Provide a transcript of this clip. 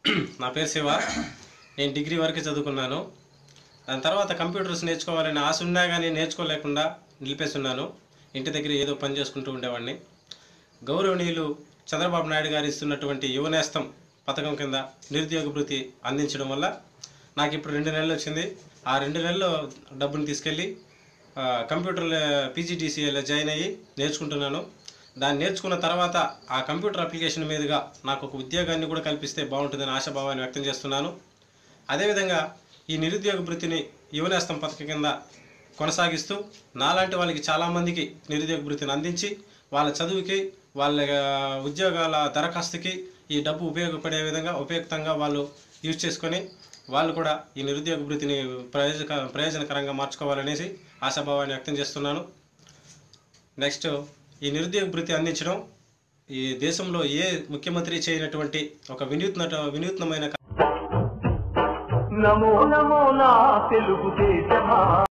నా పేరు శివ నేను డిగ్రీ వరకు చదువుకున్నాను దాని తర్వాత కంప్యూటర్స్ నేర్చుకోవాలని ఆశ ఉన్నా కానీ నేర్చుకోలేకుండా నిలిపేస్తున్నాను ఇంటి దగ్గర ఏదో పని చేసుకుంటూ ఉండేవాడిని గౌరవనీయులు చంద్రబాబు నాయుడు గారు ఇస్తున్నటువంటి యువనేస్తం పథకం కింద నిరుద్యోగ భృతి అందించడం వల్ల నాకు ఇప్పుడు రెండు నెలలు వచ్చింది ఆ రెండు నెలల్లో డబ్బుని తీసుకెళ్ళి ఆ, కంప్యూటర్ పీజీడీసీఏలో జాయిన్ అయ్యి నేర్చుకుంటున్నాను దాన్ని నేర్చుకున్న తర్వాత ఆ కంప్యూటర్ అప్లికేషన్ మీదుగా నాకు ఒక ఉద్యోగాన్ని కూడా కల్పిస్తే బాగుంటుందని ఆశాభావాన్ని వ్యక్తం చేస్తున్నాను అదేవిధంగా ఈ నిరుద్యోగ వృత్తిని యువనేస్తం పథకం కింద కొనసాగిస్తూ నాలాంటి వాళ్ళకి చాలామందికి నిరుద్యోగ వృత్తిని అందించి వాళ్ళ చదువుకి వాళ్ళ ఆ, ఉద్యోగాల దరఖాస్తుకి ఈ డబ్బు ఉపయోగపడే విధంగా ఉపయుక్తంగా వాళ్ళు యూజ్ చేసుకొని వాళ్ళు కూడా ఈ నిరుద్యోగ వృత్తిని ప్రయోజక ప్రయోజనకరంగా మార్చుకోవాలనేసి ఆశాభావాన్ని వ్యక్తం చేస్తున్నాను నెక్స్ట్ ఈ నిరుద్యోగ వృత్తి అందించడం ఈ దేశంలో ఏ ముఖ్యమంత్రి చేయనటువంటి ఒక వినూత్న వినూత్నమైన నమో నమో నా తెలుగు దేశమా